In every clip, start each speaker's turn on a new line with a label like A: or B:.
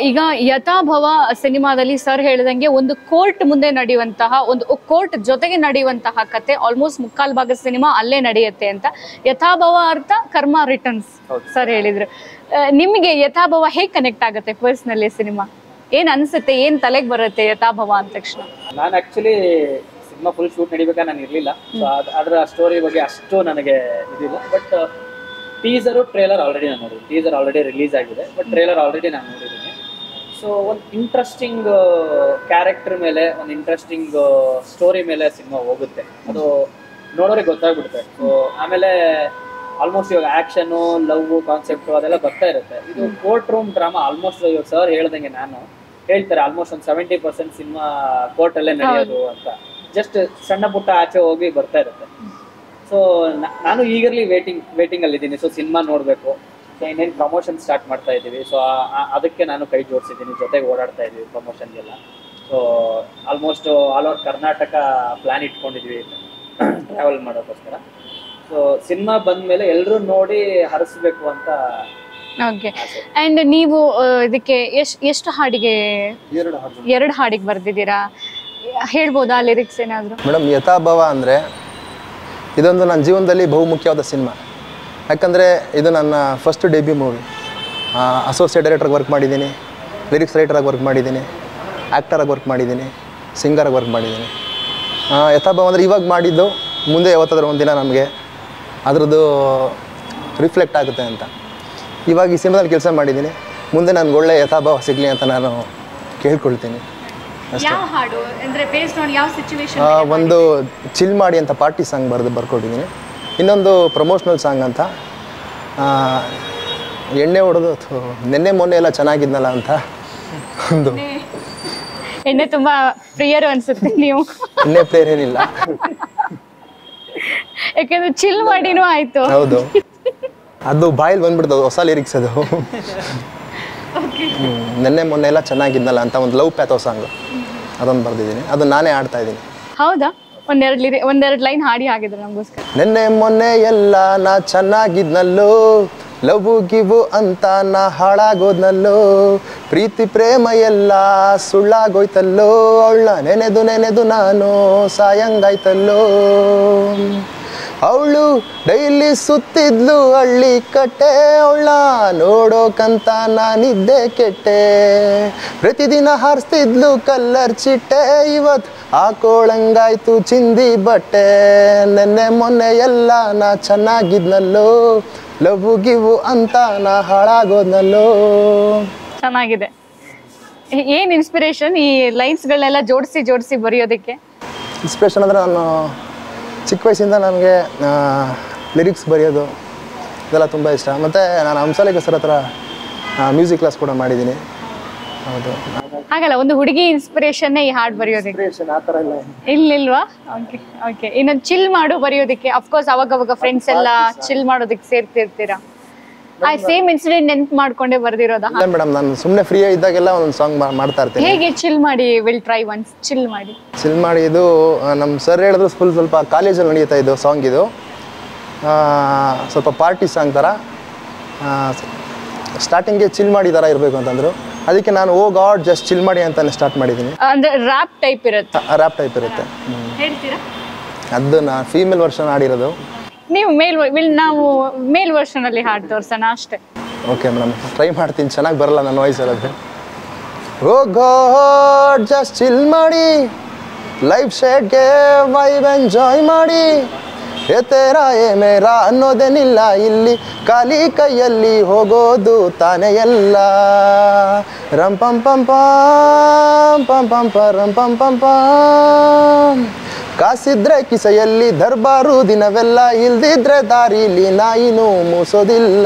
A: ಈಗ ಯಥಾಭವ ಸಿನಿಮಾದಲ್ಲಿ ಸರ್ ಹೇಳಿದಂಗೆ ಒಂದು ಕೋರ್ಟ್ ಮುಂದೆ ನಡೆಯುವಂತಹ ಒಂದು ಕೋರ್ಟ್ ಜೊತೆಗೆ ನಡೆಯುವಂತಹ ಕತೆ ಆಲ್ಮೋಸ್ಟ್ ಮುಕ್ಕಾಲ್ ಭಾಗದ ಸಿನಿಮಾ ಅಲ್ಲೇ ನಡೆಯುತ್ತೆ ಅಂತ ಯಥಾಭವ ಅರ್ಥ ಕರ್ಮ ರಿಟರ್ನ್ಸ್ ಸರ್ ಹೇಳಿದ್ರು ಆ, ನಿಮಗೆ ಯಥಾಭವ ಹೇಗೆ ಕನೆಕ್ಟ್ ಆಗುತ್ತೆ ಪರ್ಸ್ನಲಿ ಸಿನಿಮಾ ಏನ್ ಅನ್ಸುತ್ತೆ ಏನ್ ತಲೆಗೆ ಬರುತ್ತೆ ಯಥಾಭವ ಅಂದ ತಕ್ಷಣ
B: ನಾನು ಆಕ್ಚುಲಿ ಸಿನಿಮಾ ಫುಲ್ ಶೂಟ್ ನಡಿಬೇಕಾ ನಾನು ಇರಲಿಲ್ಲ ಸೊ ಅದರ ಸ್ಟೋರಿ ಬಗ್ಗೆ ಅಷ್ಟು ನನಗೆ ಇದಿಲ್ಲ ಬಟ್ ಟೀಸರು ಟ್ರೇಲರ್ ಆಲ್ರೆಡಿ ನಾನು ನೋಡಿದ್ದೀನಿ ಟೀಸರ್ ಆಲ್ರೆಡಿ ರಿಲೀಸ್ ಆಗಿದೆ ಬಟ್ ಟ್ರೇಲರ್ ಆಲ್ರೆಡಿ ನಾನು ನೋಡಿದ್ದೀನಿ ಸೊ ಒಂದು ಇಂಟ್ರೆಸ್ಟಿಂಗ್ ಕ್ಯಾರೆಕ್ಟರ್ ಮೇಲೆ ಒಂದು ಇಂಟ್ರೆಸ್ಟಿಂಗ್ ಸ್ಟೋರಿ ಮೇಲೆ ಸಿನಿಮಾ ಹೋಗುತ್ತೆ ಅದು ನೋಡೋರಿಗೆ ಗೊತ್ತಾಗ್ಬಿಡುತ್ತೆ ಸೊ ಆಮೇಲೆ ಆಲ್ಮೋಸ್ಟ್ ಇವಾಗ ಆಕ್ಷನು ಲವ್ ಕಾನ್ಸೆಪ್ಟ್ ಅದೆಲ್ಲ ಬರ್ತಾ ಇರುತ್ತೆ ಇದು ಕೋರ್ಟ್ ರೂಮ್ ಡ್ರಾಮಾ ಆಲ್ಮೋಸ್ಟ್ ಇವಾಗ ಸರ್ ಹೇಳ್ದಂಗೆ ನಾನು ಹೇಳ್ತಾರೆ ಆಲ್ಮೋಸ್ಟ್ ಒಂದು ಸೆವೆಂಟಿ ಪರ್ಸೆಂಟ್ ಸಿನಿಮಾ ಕೋರ್ಟ್ ಅಲ್ಲೇ ನಡೆಯೋದು ಅಂತ ಜಸ್ಟ್ ಸಣ್ಣ ಪುಟ್ಟ ಆಚೆ ಹೋಗಿ ಬರ್ತಾ ಇರುತ್ತೆ ಸೊ ನಾನು ಈಗರ್ಲಿ ವೇಟಿಂಗ್ ವೇಟಿಂಗ್ ಅಲ್ಲಿ ಇದ್ದೀನಿ ಸೊ ಸಿನಿಮಾ ನೋಡಬೇಕು ಸೊ ಇನ್ನೇನು ಪ್ರಮೋಷನ್ ಸ್ಟಾರ್ಟ್ ಮಾಡ್ತಾ ಇದ್ದೀವಿ ಸೊ ಅದಕ್ಕೆ ನಾನು ಕೈ ಜೋಡಿಸಿದ್ದೀನಿ ಜೊತೆಗೆ ಓಡಾಡ್ತಾ ಇದ್ದೀವಿ ಪ್ರಮೋಷನ್ಗೆಲ್ಲ so almost all over Karnataka plan ಇಟ್ಕೊಂಡಿದ್ವಿ ಟ್ರಾವೆಲ್ ಮಾಡೋಕ್ಕೋಸ್ಕರ ಸೊ ಸಿನಿಮಾ ಬಂದ್ಮೇಲೆ ಎಲ್ಲರೂ ನೋಡಿ ಹರಿಸ್ಬೇಕು ಅಂತ
A: ಓಕೆ ಅಂಡ್ ನೀವು ಆ, ಇದಕ್ಕೆ ಎಷ್ಟ್ ಎಷ್ಟು ಹಾಡಿಗೆ
B: ಎರಡು ಹಾಡು
A: ಎರಡು ಹಾಡಿಗೆ ಬರ್ದಿದ್ದೀರಾ ಹೇಳ್ಬೋದಾ ಲಿರಿಕ್ಸ್ ಏನಾದ್ರು
C: ಮೇಡಮ್ ಯಥಾಭವ ಅಂದರೆ ಇದೊಂದು ನನ್ನ ಜೀವನದಲ್ಲಿ ಬಹುಮುಖ್ಯವಾದ ಸಿನಿಮಾ ಯಾಕಂದರೆ ಇದು ನನ್ನ ಫಸ್ಟ್ ಡೆಬ್ಯೂ ಮೂವಿ ಅಸೋಸಿಯೇಟ್ ಡೈರೆಕ್ಟರ್ಗೆ ವರ್ಕ್ ಮಾಡಿದ್ದೀನಿ ಲಿರಿಕ್ಸ್ ರೈಟರಾಗಿ ವರ್ಕ್ ಮಾಡಿದ್ದೀನಿ ಆ್ಯಕ್ಟರಾಗಿ ವರ್ಕ್ ಮಾಡಿದ್ದೀನಿ ಸಿಂಗರಾಗಿ ವರ್ಕ್ ಮಾಡಿದ್ದೀನಿ ಆ, ಯಥಾಭವ ಅಂದರೆ ಇವಾಗ ಮಾಡಿದ್ದು ಮುಂದೆ ಯಾವತ್ತಾದ್ರೂ ಒಂದಿನ ನಮಗೆ ಅದ್ರದ್ದು ರಿಫ್ಲೆಕ್ಟ್ ಆಗುತ್ತೆ ಅಂತ ಇವಾಗ ಈ ಸಿನಿಮಾದಲ್ಲಿ ಕೆಲಸ ಮಾಡಿದ್ದೀನಿ ಮುಂದೆ ನನಗೆ ಒಳ್ಳೆ ಯಥಾಭವ ಸಿಗಲಿ ಅಂತ ನಾನು ಕೇಳ್ಕೊಳ್ತೀನಿ
A: ಯಾವ ಹಾಡು ಅಂದ್ರೆ ಬೇಸ್ಡ್ ಆನ್ ಯಾವ ಸಿಚುವೇಶನ್
C: ಆ, ಒಂದು ಚಿಲ್ ಮಾಡಿ ಅಂತ ಪಾರ್ಟಿ ಸಾಂಗ್ ಬರೆದು ಬರ್ಕೊಟ್ಟಿದ್ದೀನಿ ಇನ್ನೊಂದು ಪ್ರಮೋಷ್ನಲ್ ಸಾಂಗ್ ಅಂತ ಆ, ಎಣ್ಣೆ ಹೊಡೆದು ಥು, ನೆನ್ನೆ ಮೊನ್ನೆ ಎಲ್ಲ ಚೆನ್ನಾಗಿದ್ನಲ್ಲ ಅಂತ ಒಂದು
A: ಎಣ್ಣೆ ತುಂಬಾ ಪ್ರಿಯರು ಅನ್ಸುತ್ತೆ ನೀವು
C: ಎಣ್ಣೆ ಪ್ಲೇಯರ್ ಏನಿಲ್ಲ
A: ಯಾಕಂದ್ರೆ ಚಿಲ್ ಮಾಡಿನೂ ಆಯ್ತು
C: ಹೌದು ಅದು ಬಾಯಲ್ಲಿ ಬಂದ್ಬಿಡ್ತು ಅದು ಹೊಸ ಲಿರಿಕ್ಸ್ ಅದು ಹ್ಮ್. ನೆನ್ನೆ ಮೊನ್ನೆ ಎಲ್ಲ ಚೆನ್ನಾಗಿದ್ನಲ್ಲ ಅಂತ ಒಂದು ಲವ್ ಪ್ಯಾಥೋ ಸಾಂಗ್ ಅದೊಂದು ಬರೆದಿದ್ದೀನಿ ಅದು ನಾನೇ ಆಡ್ತಾ ಇದ್ದೀನಿ
A: ಹೌದಾ ಒಂದೆರಡು ಲಿರಿ ಒಂದೆರಡು ಲೈನ್ ಹಾಡಿ ಹಾಗಿದ್ರು ನಮಗೋಸ್ಕರ
C: ನೆನ್ನೆ ಮೊನ್ನೆ ಎಲ್ಲ ನಾ ಚೆನ್ನಾಗಿದ್ನಲ್ಲೋ ಲವು ಗಿವು ಅಂತ ನಾ ಹಾಳಾಗೋದ್ನಲ್ಲೋ ಪ್ರೀತಿ ಪ್ರೇಮ ಎಲ್ಲ ಸುಳ್ಳಾಗೋಯ್ತಲ್ಲೋ ಅವಳ ನೆನೆದು ನೆನೆದು ನಾನು ಸಾಯಂಗಾಯ್ತಲ್ಲೋ ಅವಳು ಡೈಲಿ ಸುತ್ತಿದ್ಲು ಹಳ್ಳಿ ಕಟ್ಟೆ ಅವಳ ನೋಡೋಕಂತ ನಾನಿದ್ದೆ ಕೆಟ್ಟೆ ಪ್ರತಿದಿನ ಹಾರಿಸ್ತಿದ್ಲು ಕಲ್ಲರ್ ಚಿಟ್ಟೆ ಇವತ್ತು ಹಾಕೋಳಂಗಾಯ್ತು ಚಿಂದಿ ಬಟ್ಟೆ ನೆನ್ನೆ ಮೊನ್ನೆ ಎಲ್ಲ ನಾ ಚೆನ್ನಾಗಿದ್ನಲ್ಲೋ ಲವ್ ಗಿವು ಅಂತ ನಾ ಹಾಳಾಗೋದ್ನಲ್ಲೋ
A: ಚೆನ್ನಾಗಿದೆ ಏ- ಏನ್ ಇನ್ಸ್ಪಿರೇಷನ್ ಈ ಲೈನ್ಸ್ಗಳನ್ನೆಲ್ಲ ಜೋಡಿಸಿ ಜೋಡಿಸಿ ಬರೆಯೋದಕ್ಕೆ
C: ಇನ್ಸ್ಪಿರೇಷನ್ ಅಂದರೆ ನಾನು ಚಿಕ್ಕ ವಯಸ್ಸಿಂದ ನನಗೆ ಲಿರಿಕ್ಸ್ ಬರೆಯೋದು ಇದೆಲ್ಲ ತುಂಬ ಇಷ್ಟ ಮತ್ತು ನಾನು ಹಂಸಲೇಖ ಸರ್ ಹತ್ರ ಮ್ಯೂಸಿಕ್ ಕ್ಲಾಸ್ ಕೂಡ ಮಾಡಿದ್ದೀನಿ ಹೌದು
A: ಹಾಗಲ್ಲ ಒಂದು ಹುಡುಗಿ ಇನ್ಸ್ಪಿರೇಷನ್ ಈ ಹಾಡು ಬರೆಯೋದಕ್ಕೆ
B: ಆ ಥರ ಎಲ್ಲ
A: ಇಲ್ಲಿಲ್ವಾ ಓಕೆ ಓಕೆ ಇನ್ನೊಂದು ಚಿಲ್ ಮಾಡು ಬರೆಯೋದಕ್ಕೆ ಅಫ್ಕೋರ್ಸ್ ಅವಾಗ ಅವಾಗ ಫ್ರೆಂಡ್ಸ್ ಎಲ್ಲ ಚಿಲ್ ಮಾಡೋದಕ್ಕೆ ಸೇರ್ತಿರ್ತೀರಾ ಆ ಸೇಮ್ ಇನ್ಸಿಡೆಂಟ್ ನೆನ್ಪು ಮಾಡ್ಕೊಂಡೇ ಬರ್ದಿರೋದಾ
C: ಇಲ್ಲ ಮೇಡಮ್ ನಾನು ಸುಮ್ಮನೆ ಫ್ರೀ ಇದ್ದಾಗೆಲ್ಲ ಒಂದು ಸಾಂಗ್ ಮಾಡ್ತಾ ಇರ್ತೀನಿ
A: ಹೇಗೆ ಚಿಲ್ ಮಾಡಿ ವಿಲ್ ಟ್ರೈ ಒನ್ಸ್ ಚಿಲ್ ಮಾಡಿ
C: ಚಿಲ್ ಮಾಡಿ ಇದು ನಮ್ಮ ಸರ್ ಹೇಳಿದ್ರು ಫುಲ್ ಸ್ವಲ್ಪ ಕಾಲೇಜಲ್ಲಿ ನಡೀತಾ ಇದು ಸಾಂಗ್ ಇದು ಆ, ಸ್ವಲ್ಪ ಪಾರ್ಟಿ ಸಾಂಗ್ ಥರ ಸ್ಟಾರ್ಟಿಂಗ್ಗೆ ಚಿಲ್ ಮಾಡಿ ಥರ ಇರಬೇಕು ಅಂತಂದರು ಅದಕ್ಕೆ ನಾನು ಓ ಗಾಡ್ ಜಸ್ಟ್ ಚಿಲ್ ಮಾಡಿ ಅಂತಾನೆ ಸ್ಟಾರ್ಟ್ ಮಾಡಿದ್ದೀನಿ
A: ಅಂದ್ರೆ ರ್ಯಾಪ್ ಟೈಪ್ ಇರುತ್ತೆ
C: ರ್ಯಾಪ್ ಟೈಪ್ ಇರುತ್ತೆ ಹ್ಮ್.
A: ಹೇಳ್ತೀರಾ
C: ಅದು ನಾನು ಫೀಮೇಲ್ ವರ್ಷನ್ ಆಡಿರೋದು
A: ನೀವು ಮೇಲ್ ವಿಲ್ ನಾವು ಮೇಲ್ ವರ್ಷನ್ ಅಲ್ಲಿ ಹಾಡು ತೋರ್ಸೋಣ ಅಷ್ಟೇ
C: ಓಕೆ ಮೇಡಮ್ ಟ್ರೈ ಮಾಡ್ತೀನಿ ಚೆನ್ನಾಗಿ ಬರಲ್ಲ ನನ್ನ ವಾಯ್ಸಲ್ಲಿ ಅದು ಓ ಗಾಡ್ ಜಸ್ಟ್ ಚಿಲ್ ಮಾಡಿ ಲೈಫ್ ಶೇಡ್ಗೆ ವೈಬ್ ಎಂಜಾಯ್ ಮಾಡಿ ಏ ತೇರ ಏ ಮೇರ ಅನ್ನೋದೇನಿಲ್ಲ ಇಲ್ಲಿ ಖಾಲಿ ಕೈಯಲ್ಲಿ ಹೋಗೋದು ತಾನೇ ಎಲ್ಲ ರಂ ಪಂ ಪಂ ಪಾಂ ಪಂ ಪಂ ಪ ರಂ ಪಂ ಪಂ ಪಾಂ ಕಾಸಿದ್ರೆ ಕಿಸೆಯಲ್ಲಿ ದರ್ಬಾರು ದಿನವೆಲ್ಲ ಇಲ್ದಿದ್ರೆ ದಾರಿಲಿ ನಾಯಿನೂ ಮೂಸೋದಿಲ್ಲ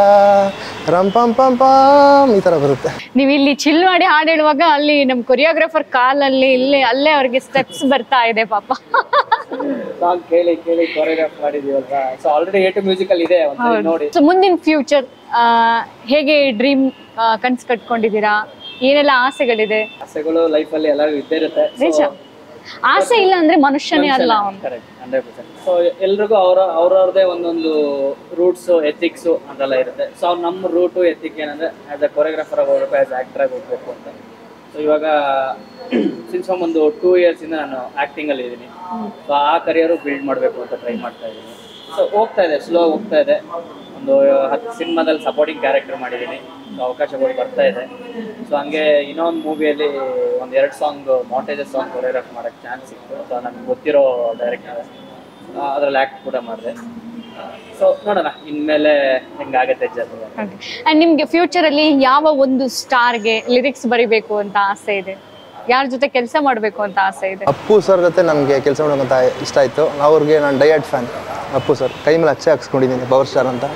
C: ರಂ ಪಂ ಪಂ ಪಾಂ ಈ ಥರ ಬರುತ್ತೆ
A: ನೀವು ಇಲ್ಲಿ ಚಿಲ್ ಮಾಡಿ ಹಾಡು ಹೇಳುವಾಗ ಅಲ್ಲಿ ನಮ್ಮ ಕೊರಿಯೋಗ್ರಾಫರ್ ಕಾಲಲ್ಲಿ ಇಲ್ಲಿ ಅಲ್ಲೇ ಅವ್ರಿಗೆ ಸ್ಟೆಪ್ಸ್ ಬರ್ತಾ ಇದೆ ಪಾಪ
B: ಸಾಂಗ್ ಕೇಳಿ ಕೇಳಿ ಕೊರಿಯೋಗ್ರಾಫ್ ಮಾಡಿದೀವಲ್ವಾ ಸೊ ಆಲ್ರೆಡಿ ಏಟು ಮ್ಯೂಸಿಕಲ್ ಇದೆ ಒಂದ್ಸರಿ ನೋಡಿ
A: ಸೊ ಮುಂದಿನ ಫ್ಯೂಚರ್ ಹೇಗೆ ಡ್ರೀಮ್ ಕನ್ಸ್ ಕಟ್ಕೊಂಡಿದ್ದೀರಾ ಏನೆಲ್ಲ ಆಸೆಗಳಿದೆ
B: ಆಸೆಗಳು ಲೈಫಲ್ಲಿ ಎಲ್ಲರಿಗೂ ಇದ್ದೇ ಇರುತ್ತೆ
A: ನಿಜ ಆಸೆ ಇಲ್ಲ ಅಂದ್ರೆ ಮನುಷ್ಯನೇ ಅಲ್ಲ ಅವನು
B: ಕರೆಕ್ಟ್ ಹಂಡ್ರೆಡ್ ಪರ್ಸೆಂಟ್ ಸೊ ಎಲ್ರಿಗೂ ಅವರ ಅವ್ರವ್ರದೇ ಒಂದೊಂದು ರೂಟ್ಸು ಎಥಿಕ್ಸು ಅಂತೆಲ್ಲ ಇರುತ್ತೆ ಸೊ ಅವ್ರು ನಮ್ಮ ರೂಟು ಎಥಿಕ್ ಏನಂದ್ರೆ ಆಸ್ ಅ ಕೊರಿಯೋಗ್ರಾಫರ್ ಆಗಿ ಹೋಗ್ಬೇಕು ಆಸ್ ಆಕ್ಟರ್ ಆಗಿ ಹೋಗ್ಬೇಕು ಅಂತ ಸೊ ಇವಾಗ ಸಿನ್ಸ್ ಒಂದು ಟೂ ಇಯರ್ಸ್ ಇಂದ ನಾನು ಆಕ್ಟಿಂಗ್ ಅಲ್ಲಿ ಇದ್ದೀನಿ ಸೊ ಆ ಕರಿಯರು ಬಿಲ್ಡ್ ಮಾಡಬೇಕು ಅಂತ ಟ್ರೈ ಮಾಡ್ತಾ ಇದ್ದೀನಿ ಸೊ ಹೋಗ್ತಾ ಇದೆ ಸ್ಲೋ ಹೋಗ್ತಾ ಇದೆ ಒಂದು ಹತ್ತು ಸಿನಿಮಾದಲ್ಲಿ ಸಪೋರ್ಟಿಂಗ್ ಕ್ಯಾರೆಕ್ಟರ್ ಮಾಡಿದ್ದೀನಿ ಸೊ ಅವಕಾಶಗಳು ಬರ್ತಾ ಇದೆ ಸೊ ಹಂಗೆ ಇನ್ನೊಂದು ಮೂವಿಯಲ್ಲಿ ಒಂದು ಎರಡು ಸಾಂಗ್ ಮಾಂಟೇಜಸ್ ಸಾಂಗ್ ಕೊರಿಯೋಗ್ರಾಫ್ ಮಾಡೋಕ್ಕೆ ಚಾನ್ಸ್ ಸಿಕ್ತು ಸೊ ನನಗೆ ಗೊತ್ತಿರೋ ಡೈರೆಕ್ಟರ್ ಅದರಲ್ಲಿ ಆ್ಯಕ್ಟ್ ಕೂಡ ಮಾಡಿದೆ ಸೊ ನೋಡೋಣ ಇನ್ಮೇಲೆ ಹೆಂಗಾಗತ್ತೆ ಜರ್ನಿ
A: ಅಂಡ್ ನಿಮ್ಗೆ ಫ್ಯೂಚರ್ ಅಲ್ಲಿ ಯಾವ ಒಂದು ಸ್ಟಾರ್ಗೆ ಲಿರಿಕ್ಸ್ ಬರಿಬೇಕು ಅಂತ ಆಸೆ ಇದೆ ಯಾರ ಜೊತೆ ಕೆಲಸ ಮಾಡ್ಬೇಕು ಅಂತ ಆಸೆ ಇದೆ
C: ಅಪ್ಪು ಸರ್ ಜೊತೆ ನನಗೆ ಕೆಲಸ ಮಾಡೋಕ್ಕಂತ ಇಷ್ಟ ಆಯಿತು ಅವ್ರಿಗೆ ನಾನು ಡಯಟ್ ಫ್ಯಾನ್ ಅಪ್ಪು ಸರ್ ಕೈ ಮೇಲೆ ಅಚ್ಚೆ ಹಾಕ್ಸ್ಕೊಂಡಿದ್ದೀನಿ ಪವರ್ ಸ್ಟಾರ್ ಅಂತ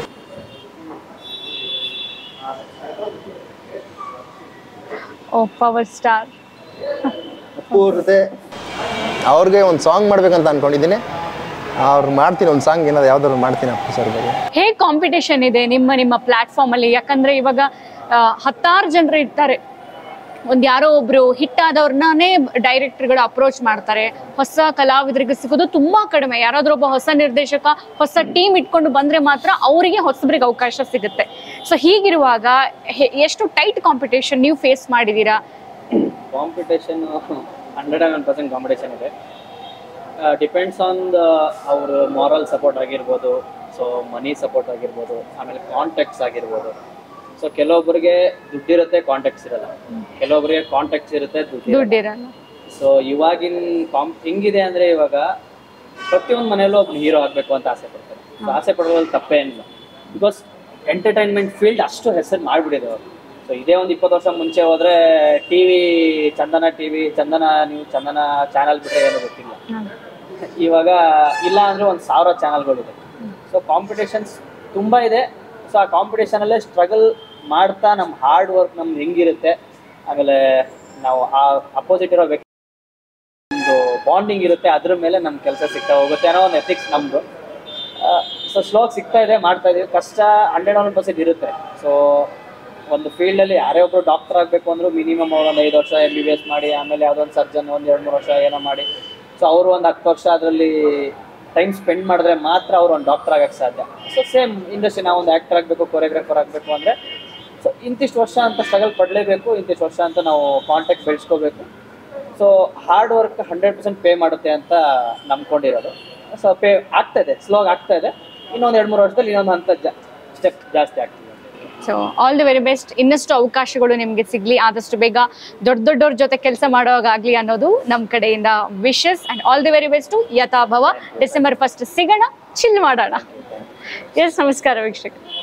A: ಓ ಪವರ್ ಸ್ಟಾರ್
C: ಅಪ್ಪು ಅವ್ರ ಜೊತೆ ಅವ್ರಿಗೆ ಒಂದು ಸಾಂಗ್ ಮಾಡ್ಬೇಕಂತ ಅನ್ಕೊಂಡಿದ್ದೀನಿ ಅವ್ರು ಮಾಡ್ತೀನಿ ಒಂದು ಸಾಂಗ್ ಏನಾದ್ರು ಯಾವ್ದಾದ್ರು ಮಾಡ್ತೀನಿ ಅಪ್ಪು ಸರ್ ಬಗ್ಗೆ
A: ಹೇಗೆ ಕಾಂಪಿಟೇಷನ್ ಇದೆ ನಿಮ್ಮ ನಿಮ್ಮ ಪ್ಲಾಟ್ಫಾರ್ಮ್ ಅಲ್ಲಿ ಯಾಕಂದ್ರೆ ಇವಾಗ ಆ, ಹತ್ತಾರು ಜನರು ಇರ್ತಾರೆ ಒಂದ್ ಯಾರೋ ಒಬ್ರು ಹಿಟ್ ಆದವ್ರನ್ನೇ ಡೈರೆಕ್ಟರ್ಗಳು ಅಪ್ರೋಚ್ ಮಾಡ್ತಾರೆ ಹೊಸ ಕಲಾವಿದರಿಗೆ ಸಿಗೋದು ತುಂಬಾ ಕಡಿಮೆ ಯಾರಾದ್ರೂ ಒಬ್ಬ ಹೊಸ ನಿರ್ದೇಶಕ ಹೊಸ ಟೀಮ್ ಇಟ್ಕೊಂಡು ಬಂದ್ರೆ ಮಾತ್ರ ಅವರಿಗೆ ಹೊಸಬ್ರಿಗೆ ಅವಕಾಶ ಸಿಗುತ್ತೆ ಸೊ ಹೀಗಿರುವಾಗ ಹೆ- ಎಷ್ಟು ಟೈಟ್ ಕಾಂಪಿಟೇಷನ್ ನೀವು ಫೇಸ್ ಮಾಡಿದೀರಾ
B: competition hundred and one percent competition ಇದೆ ಡಿಪೆಂಡ್ಸ್ ಆನ್ ದ ಅವ್ರ ಮಾರಲ್ ಸಪೋರ್ಟ್ ಆಗಿರ್ಬೋದು ಸೊ ಮನಿ ಸಪೋರ್ಟ್ ಆಗಿರ್ಬೋದು ಆಮೇಲೆ ಕಾಂಟ್ಯಾಕ್ಟ್ಸ್ ಆಗಿರ್ಬೋದು ಸೊ ಕೆಲವೊಬ್ಬರಿಗೆ ದುಡ್ಡಿರುತ್ತೆ ಕಾಂಟ್ಯಾಕ್ಟ್ಸ್ ಇರಲ್ಲ ಕೆಲವೊಬ್ಬರಿಗೆ ಕಾಂಟ್ಯಾಕ್ಟ್ಸ್ ಇರುತ್ತೆ ದುಡ್ಡು
A: ದುಡ್ಡಿರಲ್ಲ
B: ಸೊ ಇವಾಗಿನ ಕಾಂ ಹೆಂಗಿದೆ ಅಂದ್ರೆ ಇವಾಗ ಪ್ರತಿಯೊಂದು ಮನೆಯಲ್ಲೂ ಒಬ್ಬ ಹೀರೋ ಆಗಬೇಕು ಅಂತ ಆಸೆ ಪಡ್ತಾರೆ So, ಆಸೆ ಪಡೋದ್ರಲ್ಲಿ ತಪ್ಪೇನಿಲ್ಲ ಬಿಕಾಸ್ ಎಂಟರ್ಟೈನ್ಮೆಂಟ್ ಫೀಲ್ಡ್ ಅಷ್ಟು ಹೆಸರು ಮಾಡಿಬಿಡಿದೆ ಅವರು ಸೊ ಇದೇ ಒಂದು ಇಪ್ಪತ್ತು ವರ್ಷ ಮುಂಚೆ ಹೋದ್ರೆ ಟಿವಿ ಚಂದನ ಟಿವಿ ಚಂದನ ನೀವು ಚಂದನ ಚಾನಲ್ ಬಿಟ್ಟರೆ ಏನೂ ಗೊತ್ತಿಲ್ಲ ಇವಾಗ ಇಲ್ಲ ಅಂದ್ರೆ ಒಂದು ಸಾವಿರ ಚಾನಲ್ಗಳಿದೆ ಸೊ ಕಾಂಪಿಟೇಷನ್ಸ್ ತುಂಬ ಇದೆ ಸೊ ಆ ಕಾಂಪಿಟೇಷನಲ್ಲೇ ಸ್ಟ್ರಗಲ್ ಮಾಡ್ತಾ ನಮ್ಮ ಹಾರ್ಡ್ ವರ್ಕ್ ನಮ್ದು ಹೆಂಗಿರುತ್ತೆ ಆಮೇಲೆ ನಾವು ಆ ಅಪೋಸಿಟ್ ಇರೋ ವ್ಯಕ್ತಿ ಒಂದು ಬಾಂಡಿಂಗ್ ಇರುತ್ತೆ ಅದ್ರ ಮೇಲೆ ನಮ್ಮ ಕೆಲಸ ಸಿಗ್ತಾ ಹೋಗುತ್ತೆ ಅನ್ನೋ ಒಂದು ಎಥಿಕ್ಸ್ ನಮ್ಮದು ಸೊ ಸ್ಲೋ ಸಿಗ್ತಾ ಇದೆ ಮಾಡ್ತಾ ಇದೀವಿ ಕಷ್ಟ ಹಂಡ್ರೆಡ್ ಒನ್ ಪರ್ಸೆಂಟ್ ಇರುತ್ತೆ ಸೊ ಒಂದು ಫೀಲ್ಡಲ್ಲಿ ಯಾರೇ ಒಬ್ರು ಡಾಕ್ಟರ್ ಆಗಬೇಕು ಅಂದ್ರೂ ಮಿನಿಮಮ್ ಅವ್ರು ಒಂದು ಐದು ವರ್ಷ ಎಮ್ ಬಿ ಬಿ ಎಸ್ ಮಾಡಿ ಆಮೇಲೆ ಯಾವುದೋ ಒಂದು ಸರ್ಜನ್ ಒಂದು ಎರಡು ಮೂರು ವರ್ಷ ಏನೋ ಮಾಡಿ ಸೊ ಅವರು ಒಂದು ಹತ್ತು ವರ್ಷ ಅದರಲ್ಲಿ ಟೈಮ್ ಸ್ಪೆಂಡ್ ಮಾಡಿದ್ರೆ ಮಾತ್ರ ಅವ್ರು ಒಂದು ಡಾಕ್ಟರ್ ಆಗಕ್ಕೆ ಸಾಧ್ಯ ಸೊ ಸೇಮ್ ಇಂಡಸ್ಟ್ರಿ ನಾವು ಒಂದು ಆ್ಯಕ್ಟರ್ ಆಗಬೇಕು ಕೊರಿಯೋಗ್ರಾಫರ್ ಆಗಬೇಕು ಅಂದರೆ ಸೊ ಇಂತಿಷ್ಟು ವರ್ಷ ಅಂತ ಸ್ಟ್ರಗಲ್ ಪಡಲೇಬೇಕು ಇಂತಿಷ್ಟು ವರ್ಷ ಅಂತ ನಾವು ಕಾಂಟ್ಯಾಕ್ಟ್ ಬೆಳೆಸ್ಕೋಬೇಕು so hard work hundred percent pay ಮಾಡುತ್ತೆ ಅಂತ ನಂಬ್ಕೊಂಡಿರೋದು ಸೊ ಪೇ ಆಗ್ತಾ ಇದೆ ಸ್ಲೋ ಆಗ್ತಾ ಇದೆ ಇನ್ನೊಂದು ಎರಡು ಮೂರು ವರ್ಷದಲ್ಲಿ ಇನ್ನೊಂದು ಹಂತ ಸ್ಟೆಪ್ ಜಾಸ್ತಿ ಆಗ್ತಿದೆ
A: so all the very best ಇನ್ನಷ್ಟು ಅವಕಾಶಗಳು ನಿಮಗೆ ಸಿಗ್ಲಿ ಆದಷ್ಟು ಬೇಗ ದೊಡ್ಡ ದೊಡ್ಡವ್ರ ಜೊತೆ ಕೆಲಸ ಮಾಡೋವಾಗಲಿ ಅನ್ನೋದು ನಮ್ಮ ಕಡೆಯಿಂದ wishes and all the very best Yathabhava December first ಸಿಗೋಣ ಚಿಲ್ ಮಾಡೋಣ ಎಸ್ ನಮಸ್ಕಾರ ವೀಕ್ಷಕ